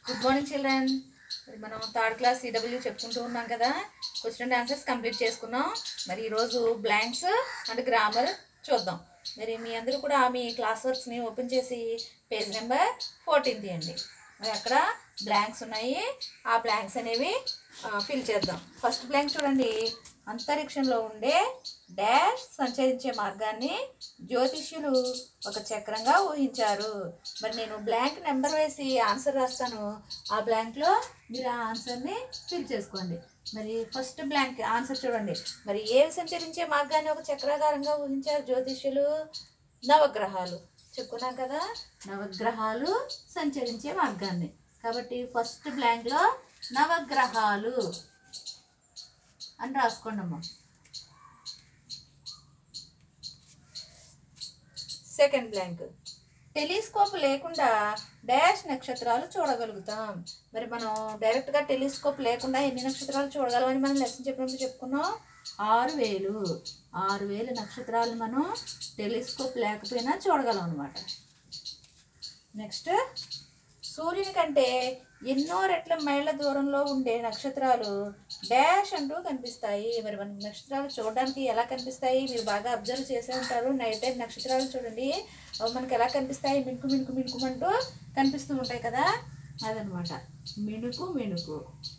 good morning children మరి మనం third class CW చెప్పుకుంటూ ఉన్నాం కదా క్వశ్చన్ అండ్ ఆన్సర్స్ కంప్లీట్ చేసుకున్నాం మరి ఈరోజు బ్లాంక్స్ అండ్ గ్రామర్ చూద్దాం మరి మీ అందరూ కూడా మీ క్లాస్ వర్క్స్ని ఓపెన్ చేసి పేజ్ నెంబర్ ఫోర్టీన్ తీయండి మరి అక్కడ బ్లాంక్స్ ఉన్నాయి ఆ బ్లాంక్స్ అనేవి ఫిల్ చేద్దాం ఫస్ట్ బ్లాంక్ చూడండి అంతరిక్షంలో ఉండే డాష్ సంచరించే మార్గాన్ని జ్యోతిష్యులు ఒక చక్రంగా ఊహించారు మరి నేను బ్లాంక్ నెంబర్ వేసి ఆన్సర్ రాస్తాను ఆ బ్లాంక్లో మీరు ఆ ఆన్సర్ని ఫిల్ చేసుకోండి మరి ఫస్ట్ బ్లాంక్ ఆన్సర్ చూడండి మరి ఏవి సంచరించే మార్గాన్ని ఒక చక్రాకారంగా ఊహించారు జ్యోతిష్యులు నవగ్రహాలు చెప్పుకున్నాం కదా నవగ్రహాలు సంచరించే మార్గాన్ని కాబట్టి ఫస్ట్ బ్లాంక్లో నవగ్రహాలు అని రాసుకోండి అమ్మా సెకండ్ బ్లాంక్ టెలిస్కోప్ లేకుండా డాష్ నక్షత్రాలు చూడగలుగుతాం మరి మనం డైరెక్ట్గా టెలిస్కోప్ లేకుండా ఎన్ని నక్షత్రాలు చూడగలమని మనం లెసన్ చెప్పినప్పుడు చెప్పుకున్నాం ఆరు వేలు ఆరు వేలు నక్షత్రాలు మనం టెలిస్కోప్ లేకపోయినా చూడగలం అనమాట నెక్స్ట్ సూర్యుని కంటే ఎన్నో రెట్ల మైళ్ళ దూరంలో ఉండే నక్షత్రాలు డాష్ అంటూ కనిపిస్తాయి మరి మన నక్షత్రాలు చూడడానికి ఎలా కనిపిస్తాయి మీరు బాగా అబ్జర్వ్ చేసే ఉంటారు నైట్ టైం నక్షత్రాలు చూడండి అవి మనకి ఎలా కనిపిస్తాయి మిణుకు మిణుకు మిణుకుమంటూ కనిపిస్తూ ఉంటాయి కదా అదనమాట మిణుకు మిణుకు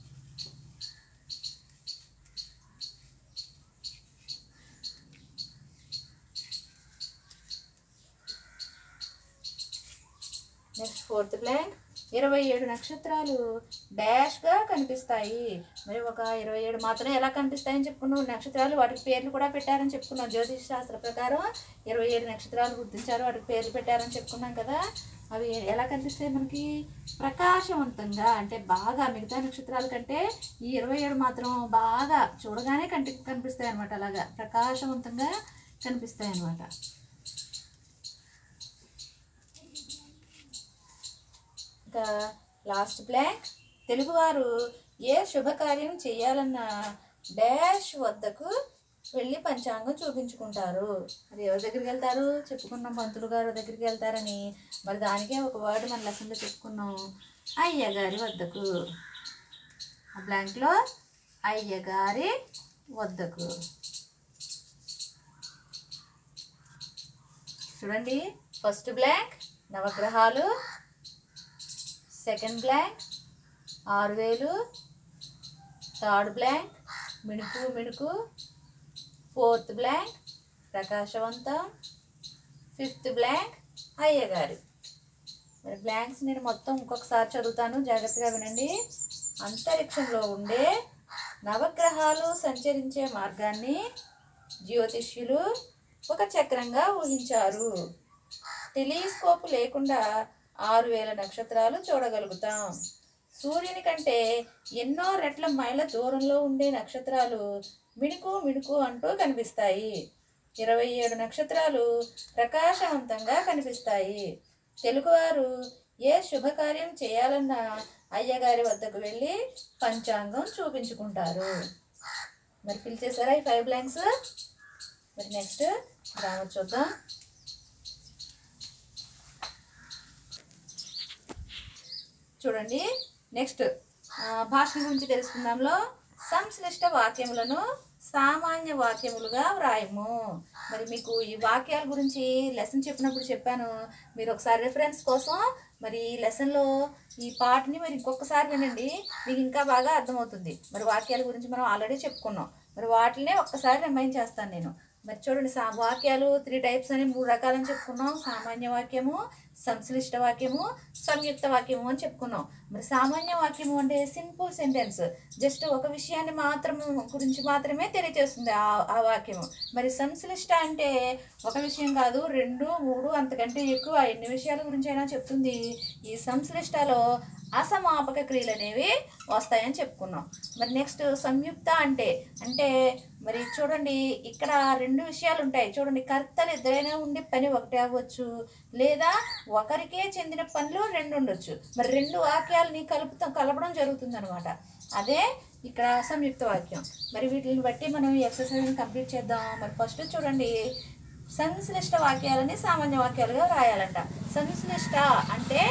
నెక్స్ట్ ఫోర్త్ బ్లాంక్ ఇరవై ఏడు నక్షత్రాలు డాష్గా కనిపిస్తాయి మరి ఒక ఇరవై ఏడు మాత్రమే ఎలా కనిపిస్తాయని చెప్పుకున్నాం నక్షత్రాలు వాటికి పేర్లు కూడా పెట్టారని చెప్పుకున్నాం జ్యోతిష్ శాస్త్ర ప్రకారం ఇరవై ఏడు నక్షత్రాలు గుర్తించారు వాటికి పేర్లు పెట్టారని చెప్పుకున్నాం కదా అవి ఎలా కనిపిస్తాయి మనకి ప్రకాశవంతంగా అంటే బాగా మిగతా నక్షత్రాల కంటే ఈ ఇరవై ఏడు మాత్రం బాగా చూడగానే కంటి కనిపిస్తాయి అనమాట అలాగా ప్రకాశవంతంగా కనిపిస్తాయి అనమాట ఇంకా లాస్ట్ బ్లాంక్ తెలుగువారు ఏ శుభకార్యం చేయాలన్నా డాష్ వద్దకు వెళ్ళి పంచాంగం చూపించుకుంటారు మరి ఎవరి దగ్గరికి వెళ్తారు చెప్పుకున్నాం పంతులు గారు దగ్గరికి వెళ్తారని మరి దానికే ఒక వర్డ్ మన లెసన్లో చెప్పుకున్నాం అయ్యగారి వద్దకు ఆ బ్లాంక్లో అయ్యగారి వద్దకు చూడండి ఫస్ట్ బ్లాంక్ నవగ్రహాలు సెకండ్ బ్లాంక్ ఆరు వేలు థర్డ్ బ్లాంక్ మిణుకు మిణుకు ఫోర్త్ బ్లాంక్ ప్రకాశవంతం ఫిఫ్త్ బ్లాంక్ అయ్యగారు మరి బ్లాంక్స్ నేను మొత్తం ఇంకొకసారి చదువుతాను జాగ్రత్తగా వినండి అంతరిక్షంలో ఉండే నవగ్రహాలు సంచరించే మార్గాన్ని జ్యోతిష్యులు ఒక చక్రంగా ఊహించారు టెలిస్కోప్ లేకుండా ఆరు వేల నక్షత్రాలు చూడగలుగుతాం సూర్యుని కంటే ఎన్నో రెట్ల మైళ్ళ దూరంలో ఉండే నక్షత్రాలు మిణుకు మిణుకు అంటూ కనిపిస్తాయి ఇరవై ఏడు నక్షత్రాలు ప్రకాశవంతంగా కనిపిస్తాయి తెలుగువారు ఏ శుభకార్యం చేయాలన్నా అయ్యగారి వద్దకు వెళ్ళి పంచాంగం చూపించుకుంటారు మరి ఫిల్ చేశారా ఈ ఫైవ్ బ్లాంక్స్ మరి నెక్స్ట్ గ్రామర్ చూద్దాం చూడండి నెక్స్ట్ భాష గురించి తెలుసుకుందాంలో సంశ్లిష్ట వాక్యములను సామాన్య వాక్యములుగా వ్రాయము మరి మీకు ఈ వాక్యాల గురించి లెసన్ చెప్పినప్పుడు చెప్పాను మీరు ఒకసారి రిఫరెన్స్ కోసం మరి ఈ లెసన్లో ఈ పాటని మరి ఇంకొకసారి వినండి మీకు ఇంకా బాగా అర్థమవుతుంది మరి వాక్యాల గురించి మనం ఆల్రెడీ చెప్పుకున్నాం మరి వాటినే ఒక్కసారి రిమైండ్ చేస్తాను నేను మరి చూడండి సా వాక్యాలు త్రీ టైప్స్ అని మూడు రకాలని చెప్పుకున్నాం సామాన్య వాక్యము సంశ్లిష్ట వాక్యము సంయుక్త వాక్యము అని చెప్పుకున్నాం మరి సామాన్య వాక్యము అంటే సింపుల్ సెంటెన్స్ జస్ట్ ఒక విషయాన్ని మాత్రం గురించి మాత్రమే తెలియజేస్తుంది ఆ ఆ వాక్యము మరి సంశ్లిష్ట అంటే ఒక విషయం కాదు రెండు మూడు అంతకంటే ఎక్కువ ఎన్ని విషయాల గురించి అయినా చెప్తుంది ఈ సంశ్లిష్టలో అసమాపక క్రియలు అనేవి వస్తాయని చెప్పుకున్నాం మరి నెక్స్ట్ సంయుక్త అంటే అంటే మరి చూడండి ఇక్కడ రెండు విషయాలు ఉంటాయి చూడండి కర్తలు ఇద్దరైనా ఉండే పని ఒకటే అవ్వచ్చు లేదా ఒకరికే చెందిన పనులు రెండు ఉండొచ్చు మరి రెండు వాక్యాలని కలుపుతాం కలపడం జరుగుతుంది అనమాట అదే ఇక్కడ సంయుక్త వాక్యం మరి వీటిని బట్టి మనం ఈ ఎక్సర్సైజ్ కంప్లీట్ చేద్దాం మరి ఫస్ట్ చూడండి సంశ్లిష్ట వాక్యాలని సామాన్య వాక్యాలుగా రాయాలంట సంశ్లిష్ట అంటే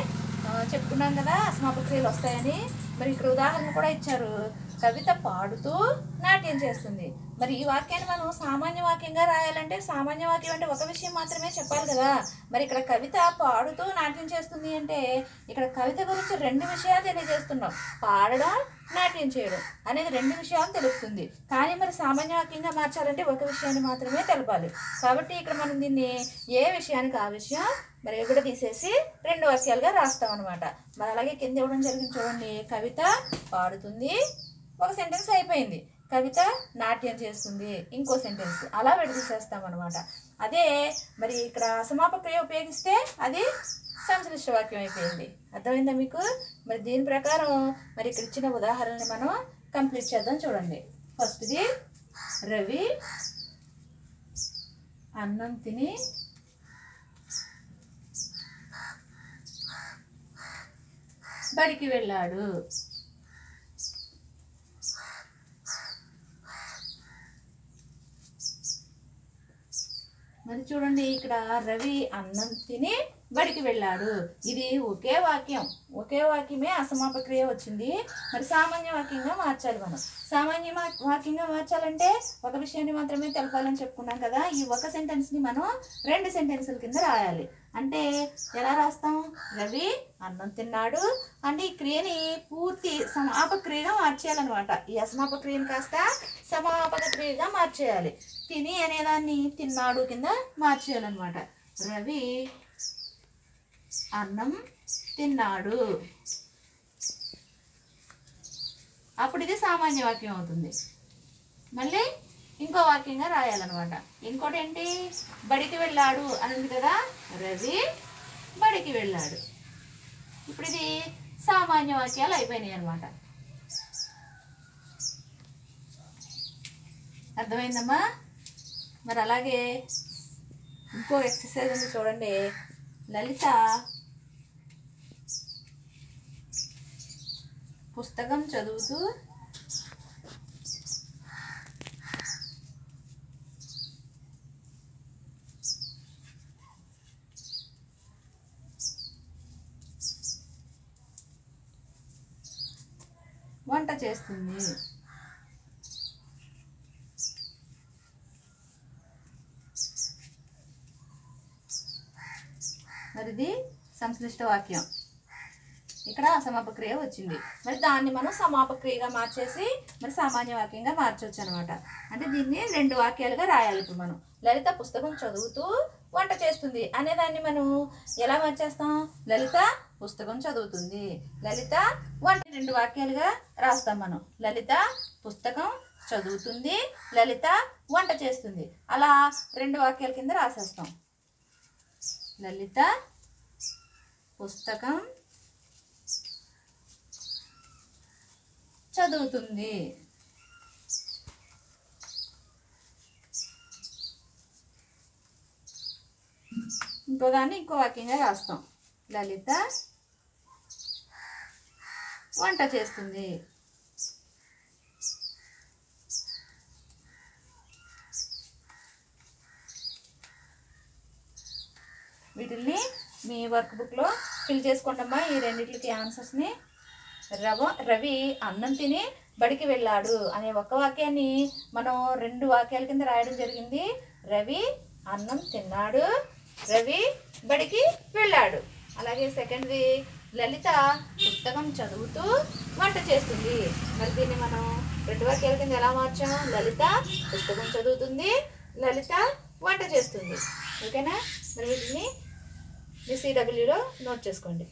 ఆ, చెప్పుకున్నాం కదా అసమాపక్రియలు వస్తాయని మరి ఇక్కడ ఉదాహరణ కూడా ఇచ్చారు కవిత పాడుతూ నాట్యం చేస్తుంది మరి ఈ వాక్యాన్ని మనం సామాన్య వాక్యంగా రాయాలంటే సామాన్య వాక్యం అంటే ఒక విషయం మాత్రమే చెప్పాలి కదా మరి ఇక్కడ కవిత పాడుతూ నాట్యం చేస్తుంది అంటే ఇక్కడ కవిత గురించి రెండు విషయాలు తెలియజేస్తున్నాం పాడడం నాట్యం చేయడం అనేది రెండు విషయాలు తెలుపుతుంది కానీ మరి సామాన్య వాక్యంగా మార్చాలంటే ఒక విషయాన్ని మాత్రమే తెలపాలి కాబట్టి ఇక్కడ మనం దీన్ని ఏ విషయానికి ఆ విషయం మరి ఎగుడ తీసేసి రెండు వాక్యాలుగా రాస్తాం అనమాట మరి అలాగే కింద ఇవ్వడం జరిగింది చూడండి కవిత పాడుతుంది ఒక సెంటెన్స్ అయిపోయింది కవిత నాట్యం చేస్తుంది ఇంకో సెంటెన్స్ అలా విడదీసేస్తాం అనమాట అదే మరి ఇక్కడ సమాప క్రియ ఉపయోగిస్తే అది సంశ్లిష్ట వాక్యం అయిపోయింది అర్థమైందా మీకు మరి దీని ప్రకారం మరి ఇక్కడ ఇచ్చిన ఉదాహరణని మనం కంప్లీట్ చేద్దాం చూడండి ఫస్ట్ది రవి అన్నం తిని బడికి వెళ్ళాడు మరి చూడండి ఇక్కడ రవి అన్నం తిని బడికి వెళ్ళాడు ఇది ఒకే వాక్యం ఒకే వాక్యమే అసమాప క్రియ వచ్చింది మరి సామాన్య వాక్యంగా మార్చాలి మనం సామాన్య మా- వాక్యంగా మార్చాలంటే ఒక విషయాన్ని మాత్రమే తెలపాలని చెప్పుకున్నాం కదా ఈ ఒక సెంటెన్స్ ని మనం రెండు సెంటెన్సుల కింద రాయాలి అంటే ఎలా రాస్తాం రవి అన్నం తిన్నాడు అంటే ఈ క్రియని పూర్తి సమాపక క్రియగా మార్చేయాలన్నమాట ఈ అసమాపక క్రియని కాస్త సమాపక క్రియగా మార్చేయాలి తిని అనేదాన్ని తిన్నాడు కింద మార్చేయాలన్నమాట రవి అన్నం తిన్నాడు అప్పుడు ఇది సామాన్య వాక్యం అవుతుంది మళ్ళీ ఇంకో వాక్యంగా రాయాలన్నమాట ఇంకోటి ఏంటి బడికి వెళ్ళాడు అని ఉంది కదా రవి బడికి వెళ్ళాడు ఇప్పుడు ఇది సామాన్య వాక్యాలు అయిపోయినాయి అనమాట అర్థమైందమ్మా మరి అలాగే ఇంకో ఎక్సర్సైజ్ ఉంది చూడండి లలిత పుస్తకం చదువుతూ వంట చేస్తుంది మరి ఇది సంశ్లిష్ట వాక్యం ఇక్కడ అసమాపక్రియ వచ్చింది మరి దాన్ని మనం సమాపక్రియగా మార్చేసి మరి సామాన్య వాక్యంగా మార్చవచ్చు అనమాట అంటే దీన్ని రెండు వాక్యాలుగా రాయాలి ఇప్పుడు మనం లలిత పుస్తకం చదువుతూ వంట చేస్తుంది అనే దాన్ని మనం ఎలా మార్చేస్తాం లలిత పుస్తకం చదువుతుంది లలిత వంట రెండు వాక్యాలుగా రాస్తాం మనం లలిత పుస్తకం చదువుతుంది లలిత వంట చేస్తుంది అలా రెండు వాక్యాల కింద రాసేస్తాం లలిత పుస్తకం చదువుతుంది ఇంకో దాన్ని ఇంకో వాక్యంగా రాస్తాం లలిత వంట చేస్తుంది వీటిల్ని మీ వర్క్ బుక్లో ఫిల్ చేసుకోండమ్మా ఈ రెండిట్లకి ఆన్సర్స్ని రవ రవి అన్నం తిని బడికి వెళ్ళాడు అనే ఒక్క వాక్యాన్ని మనం రెండు వాక్యాల కింద రాయడం జరిగింది రవి అన్నం తిన్నాడు రవి బడికి వెళ్ళాడు అలాగే సెకండ్ది లలిత పుస్తకం చదువుతూ వంట చేస్తుంది మరి దీన్ని మనం రెండు వాక్యాల కింద ఎలా మార్చాం లలిత పుస్తకం చదువుతుంది లలిత వంట చేస్తుంది ఓకేనా మరి వీటిని మీ సిడబ్ల్యూలో నోట్ చేసుకోండి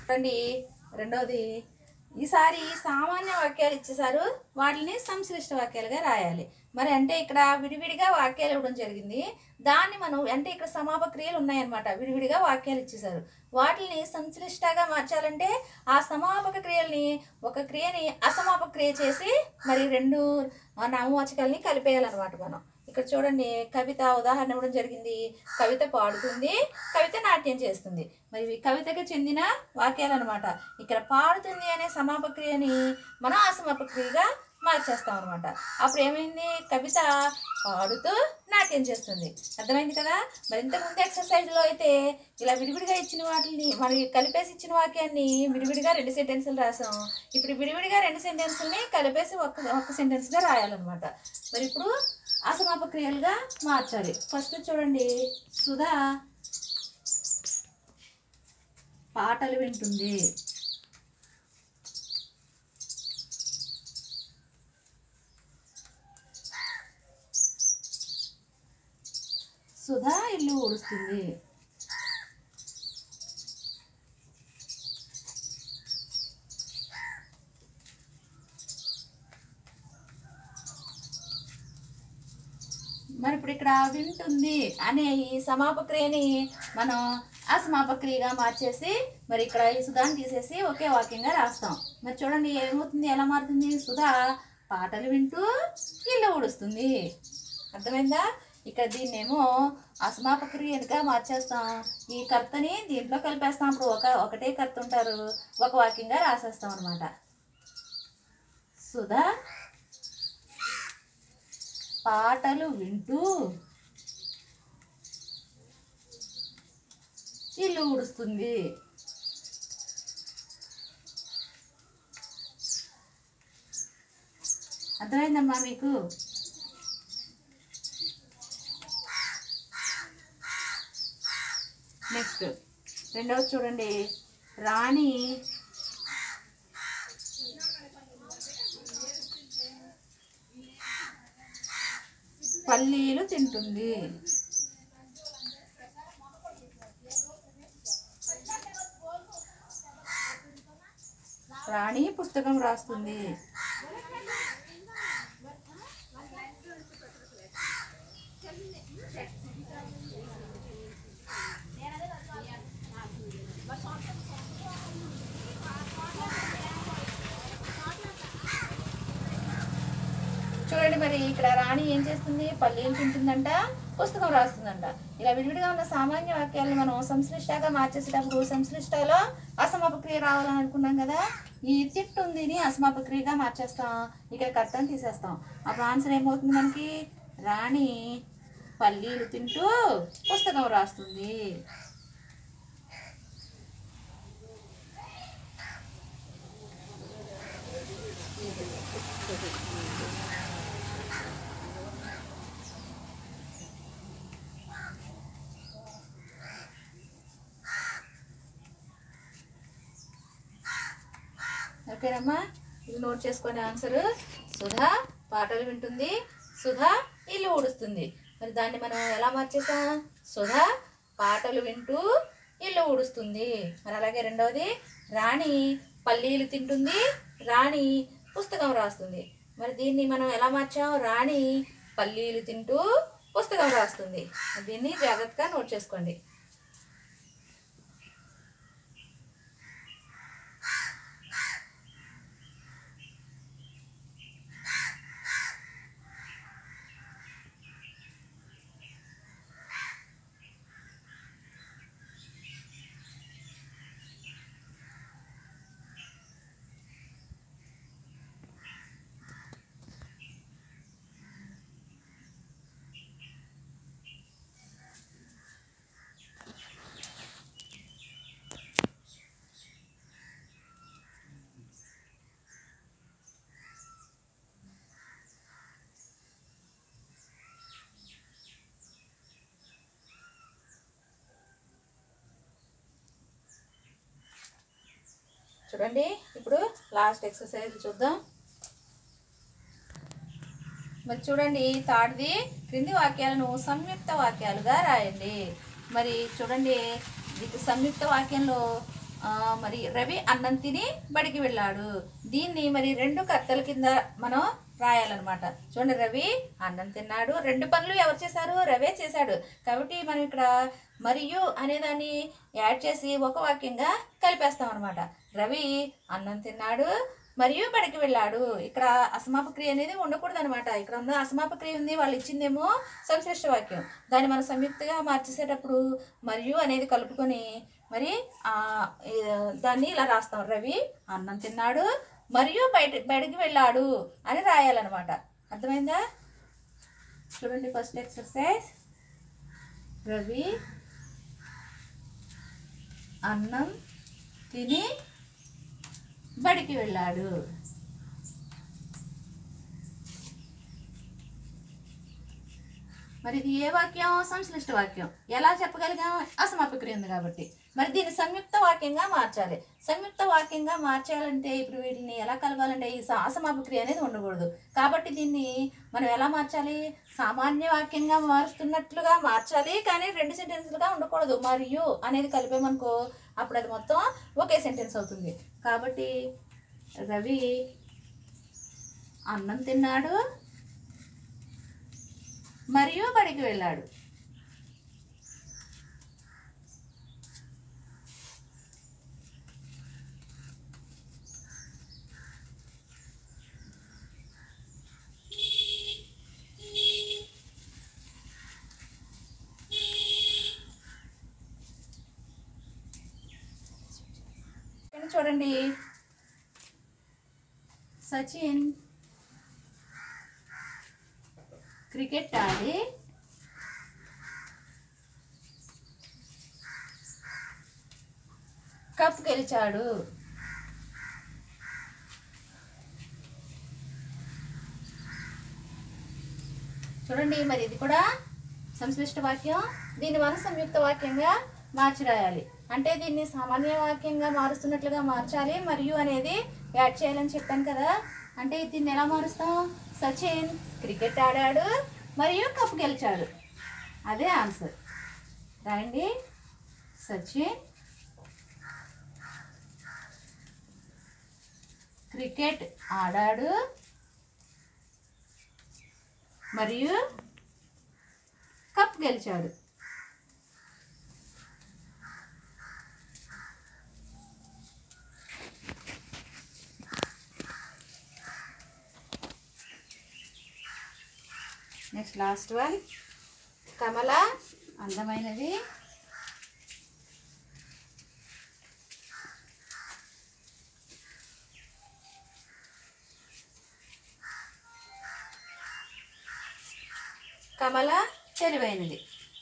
చూడండి రెండవది ఈసారి సామాన్య వాక్యాలు ఇచ్చేసారు వాటిని సంశ్లిష్ట వాక్యాలుగా రాయాలి మరి అంటే ఇక్కడ విడివిడిగా వాక్యాలు ఇవ్వడం జరిగింది దాన్ని మనం అంటే ఇక్కడ సమాప క్రియలు ఉన్నాయన్నమాట విడివిడిగా వాక్యాలు ఇచ్చేసారు వాటిని సంశ్లిష్టగా మార్చాలంటే ఆ సమాపక క్రియల్ని ఒక క్రియని అసమాపక క్రియ చేసి మరి రెండు ఆ, నామవాచకాలని కలిపేయాలన్నమాట మనం ఇక్కడ చూడండి కవిత ఉదాహరణ ఇవ్వడం జరిగింది కవిత పాడుతుంది కవిత నాట్యం చేస్తుంది మరి ఇవి కవితకి చెందిన వాక్యాలు అనమాట ఇక్కడ పాడుతుంది అనే సమాపక్రియని మనం అసమాపక్రియగా మార్చేస్తాం అనమాట అప్పుడు ఏమైంది కవిత పాడుతూ నాట్యం చేస్తుంది అర్థమైంది కదా మరి ఇంతకుముందు ఎక్సర్సైజ్లో అయితే ఇలా విడివిడిగా ఇచ్చిన వాటిని మరి కలిపేసి ఇచ్చిన వాక్యాన్ని విడివిడిగా రెండు సెంటెన్సులు రాసాం ఇప్పుడు విడివిడిగా రెండు సెంటెన్సుల్ని కలిపేసి ఒక్క ఒక్క సెంటెన్స్గా రాయాలన్నమాట మరి ఇప్పుడు అసమాప క్రియలుగా మార్చాలి ఫస్ట్ చూడండి సుధా పాటలు వింటుంది సుధా ఇల్లు ఊడుస్తుంది మరి ఇప్పుడు ఇక్కడ వింటుంది అనే ఈ సమాపక్రియని మనం అసమాపక్రియగా మార్చేసి మరి ఇక్కడ ఈ సుధాన్ని తీసేసి ఒకే వాక్యంగా రాస్తాం మరి చూడండి ఏమవుతుంది ఎలా మారుతుంది సుధా పాటలు వింటూ ఇల్లు ఊడుస్తుంది అర్థమైందా ఇక్కడ దీన్నేమో అసమాపక్రియగా మార్చేస్తాం ఈ కర్తని దీంట్లో కలిపేస్తాం అప్పుడు ఒక ఒకటే కర్త ఉంటారు ఒక వాక్యంగా రాసేస్తాం అనమాట సుధా పాటలు వింటూ ఇల్లు ఊడుస్తుంది అర్థమైందమ్మా మీకు నెక్స్ట్ రెండవది చూడండి రాణి పల్లీలు తింటుంది రాణి పుస్తకం రాస్తుంది చూడండి మరి ఇక్కడ రాణి ఏం చేస్తుంది పల్లీలు తింటుందంట పుస్తకం రాస్తుందంట ఇలా విడివిడిగా ఉన్న సామాన్య వాక్యాలను మనం సంశ్లిష్టగా మార్చేసేటప్పుడు సంశ్లిష్టలో అసమాపక్రియ రావాలని అనుకున్నాం కదా ఈ తిట్టుందిని అసమాపక్రియగా మార్చేస్తాం ఇక్కడ కర్తను తీసేస్తాం అప్పుడు ఆన్సర్ ఏమవుతుంది మనకి రాణి పల్లీలు తింటూ పుస్తకం రాస్తుంది ఓకేనమ్మా ఇది నోట్ చేసుకునే ఆన్సర్ సుధా పాటలు వింటుంది సుధా ఇల్లు ఊడుస్తుంది మరి దాన్ని మనం ఎలా మార్చేసాం సుధా పాటలు వింటూ ఇల్లు ఊడుస్తుంది మరి అలాగే రెండవది రాణి పల్లీలు తింటుంది రాణి పుస్తకం రాస్తుంది మరి దీన్ని మనం ఎలా మార్చాం రాణి పల్లీలు తింటూ పుస్తకం రాస్తుంది దీన్ని జాగ్రత్తగా నోట్ చేసుకోండి చూడండి ఇప్పుడు లాస్ట్ ఎక్సర్సైజ్ చూద్దాం మరి చూడండి తాడిది క్రింది వాక్యాలను సంయుక్త వాక్యాలుగా రాయండి మరి చూడండి ఇది సంయుక్త వాక్యంలో ఆ, మరి రవి అన్నం తిని బడికి వెళ్ళాడు దీన్ని మరి రెండు కర్తల కింద మనం రాయాలన్నమాట చూడండి రవి అన్నం తిన్నాడు రెండు పనులు ఎవరు చేశారు రవే చేశాడు కాబట్టి మనం ఇక్కడ మరియు అనేదాన్ని యాడ్ చేసి ఒక వాక్యంగా కలిపేస్తాం అనమాట రవి అన్నం తిన్నాడు మరియు బడికి వెళ్ళాడు ఇక్కడ అసమాప క్రియ అనేది ఉండకూడదు అనమాట ఇక్కడ ఉన్న అసమాప క్రియ ఉంది వాళ్ళు ఇచ్చిందేమో సంశ్లిష్ట వాక్యం దాన్ని మనం సంయుక్తగా మార్చేసేటప్పుడు మరియు అనేది కలుపుకొని మరి ఆ, ఈ, దాన్ని ఇలా రాస్తాం రవి అన్నం తిన్నాడు మరియు బయట బయటికి వెళ్ళాడు అని రాయాలన్నమాట అర్థమైందా చూడండి ఫస్ట్ ఎక్సర్సైజ్ రవి అన్నం తిని బడికి వెళ్ళాడు మరి ఇది ఏ వాక్యం సంశ్లిష్ట వాక్యం ఎలా చెప్పగలిగాం అసమాపక్రియ ఉంది కాబట్టి మరి దీన్ని సంయుక్త వాక్యంగా మార్చాలి సంయుక్త వాక్యంగా మార్చాలంటే ఇప్పుడు వీటిని ఎలా కలవాలంటే ఈ స- అసమాపక్రియ అనేది ఉండకూడదు కాబట్టి దీన్ని మనం ఎలా మార్చాలి సామాన్య వాక్యంగా మారుస్తున్నట్లుగా మార్చాలి కానీ రెండు సెంటెన్స్లుగా ఉండకూడదు మరియు అనేది కలిపామనుకో అప్పుడు అది మొత్తం ఒకే సెంటెన్స్ అవుతుంది కాబట్టి రవి అన్నం తిన్నాడు మరియు బడికి వెళ్ళాడు ఇక్కడ చూడండి సచిన్ క్రికెట్ ఆడి కప్ గెలిచాడు చూడండి మరి ఇది కూడా సంశ్లిష్ట వాక్యం దీన్ని మనం సంయుక్త వాక్యంగా మార్చి రాయాలి అంటే దీన్ని సామాన్య వాక్యంగా మారుస్తున్నట్లుగా మార్చాలి మరియు అనేది యాడ్ చేయాలని చెప్పాను కదా అంటే దీన్ని ఎలా మారుస్తాం సచిన్ క్రికెట్ ఆడాడు మరియు కప్ గెలిచాడు అదే ఆన్సర్ రాయండి సచిన్ క్రికెట్ ఆడాడు మరియు కప్ గెలిచాడు నెక్స్ట్ లాస్ట్ వన్ కమల అందమైనది కమల తెలివైనది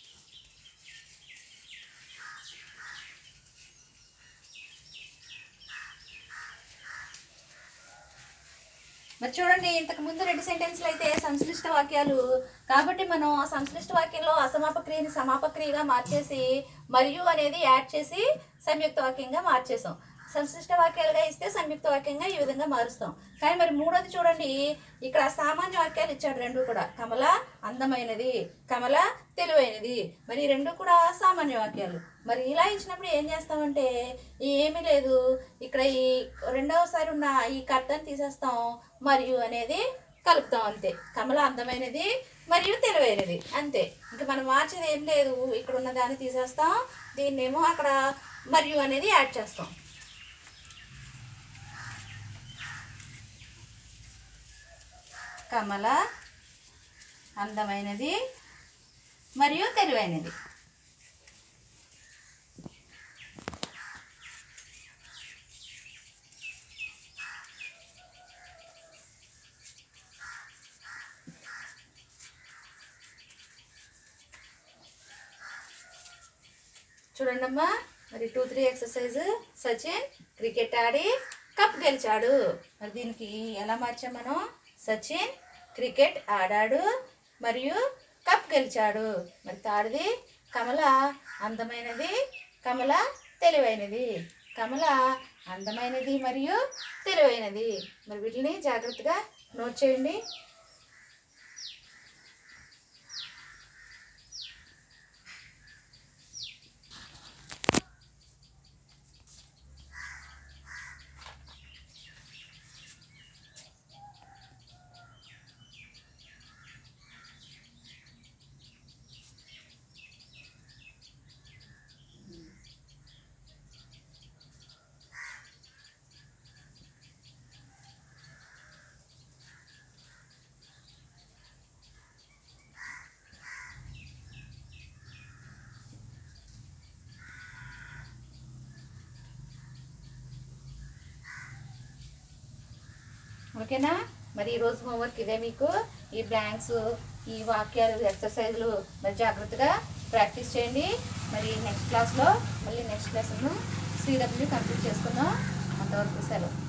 మరి చూడండి ఇంతకు ముందు రెండు సెంటెన్స్లు అయితే సంశ్లిష్ట వాక్యాలు కాబట్టి మనం ఆ సంశ్లిష్ట వాక్యంలో అసమాప క్రియని సమాప క్రియగా మార్చేసి మరియు అనేది యాడ్ చేసి సంయుక్త వాక్యంగా మార్చేసాం సంశ్లిష్ట వాక్యాలుగా ఇస్తే సంయుక్త వాక్యంగా ఈ విధంగా మారుస్తాం కానీ మరి మూడోది చూడండి ఇక్కడ సామాన్య వాక్యాలు ఇచ్చాడు రెండు కూడా కమల అందమైనది కమల తెలివైనది మరి ఈ రెండు కూడా సామాన్య వాక్యాలు మరి ఇలా ఇచ్చినప్పుడు ఏం చేస్తామంటే ఏమీ లేదు ఇక్కడ ఈ రెండవసారి ఉన్న ఈ కర్తని తీసేస్తాం మరియు అనేది కలుపుతాం అంతే కమల అందమైనది మరియు తెలివైనది అంతే ఇంకా మనం మార్చేది ఏం లేదు ఇక్కడ ఉన్న దాన్ని తీసేస్తాం దీన్నేమో అక్కడ మరియు అనేది యాడ్ చేస్తాం కమల అందమైనది మరియు తెలివైనది చూడండమ్మా మరి two three exercise Sachin cricket ఆడి కప్ గెలిచాడు మరి దీనికి ఎలా మార్చాం మనం సచిన్ క్రికెట్ ఆడాడు మరియు కప్ గెలిచాడు మరి తాడిది కమల అందమైనది కమల తెలివైనది కమల అందమైనది మరియు తెలివైనది మరి వీటిని జాగ్రత్తగా నోట్ చేయండి ఓకేనా మరి ఈరోజు హోంవర్క్ ఇదే మీకు ఈ బ్లాంక్స్ ఈ వాక్యాలు ఎక్సర్సైజులు మరి జాగ్రత్తగా ప్రాక్టీస్ చేయండి మరి నెక్స్ట్ క్లాస్లో మళ్ళీ నెక్స్ట్ లెసన్ సిడబ్ల్యూ కంప్లీట్ చేసుకుందాం అంతవరకు సెలవు